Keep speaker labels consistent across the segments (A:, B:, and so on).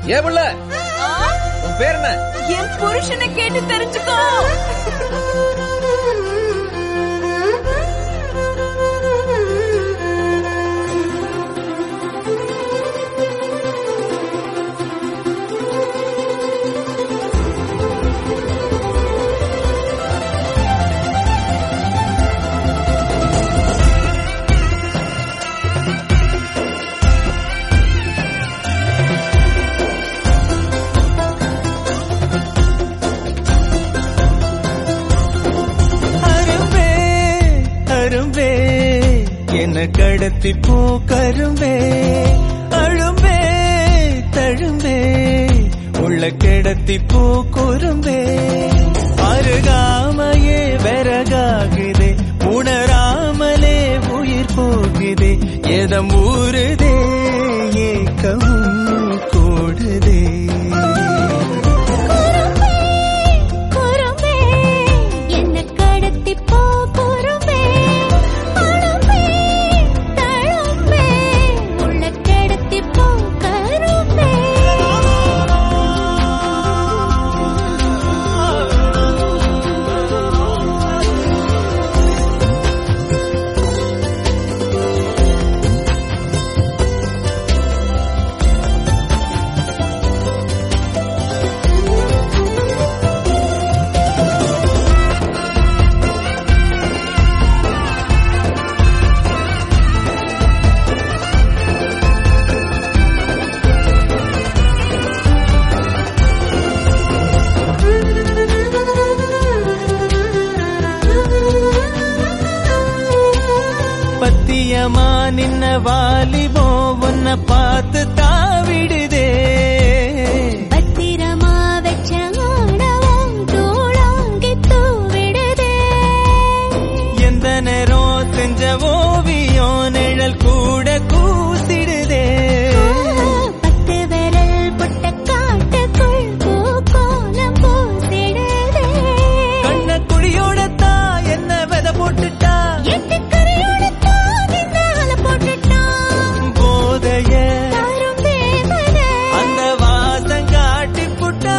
A: ஏ புள்ள
B: ஆ,
A: உன் பேர் என்ன
B: என் புருஷனை கேட்டு தெரிஞ்சுக்கோ
C: அரும்பே அரும்பே என்ன கடத்தி போ கரும்பே அழும்பே தழும்பே உள்ள கிடத்தி போ குறும்பே அருகாமையே விறகாகுதே உணராமலே உயிர் போகுதே எதம் ஊறுதே ஏக்கமும் கூடுதே
D: குறும்பே என்ன கடத்தி போ குறும்பே அழும்பே தழும்பே உள்ள கிடத்தி போ கரும்பே
C: பத்தியமா நின்ன வாலிபோ உன்னை பார்த்து தாவிடுதே
D: பத்திரமா வச்ச ஆடவும் தூளாங்கி தூவிடுதே
C: எந்த நேரம் செஞ்ச ஓவியம் நிழல் கூட கூசிடுதே
D: பத்து விரல் புட்ட காட்டுக்குள் பூக்கோலம் பூசிடுதே
C: கண்ண குழியோட தான் என்ன வித போட்டுட்டா
D: எட்டு கரையோட தாவின் மேல போட்டுட்டான்
C: போதைய
D: தரும் வேதனை
C: அந்த வாசம் காட்டி புட்டா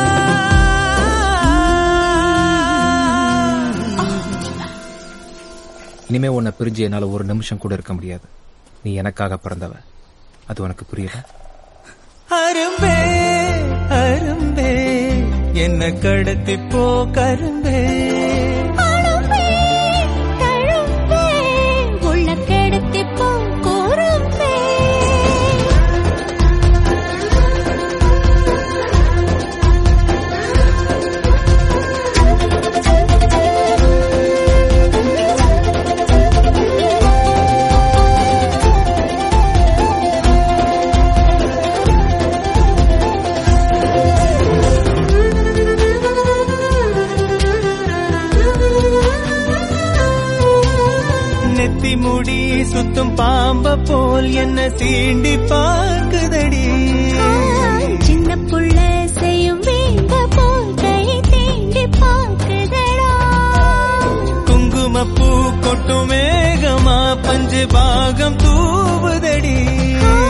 A: இனிமே உன்னை பிரிஞ்சு என்னால ஒரு நிமிஷம் கூட இருக்க முடியாது நீ எனக்காக பிறந்தவ அது உனக்கு புரியல
C: அரும்பே அரும்பே என்ன கடத்தி போ கரும்பே
D: அழும்பே தழும்பே உள்ள கிடத்தி போ குறும்பே
C: நெத்தி முடி சுத்தும் பாம்ப போல் என்ன சீண்டி பார்க்குதடி
D: சின்ன புள்ள செய்யும் வேண்ட போல் கை தீண்டி பார்க்குதடா
C: குங்குமப்பூ கொட்டும் மேகமா பஞ்சு பாகம் தூவுதடி
D: ஆ,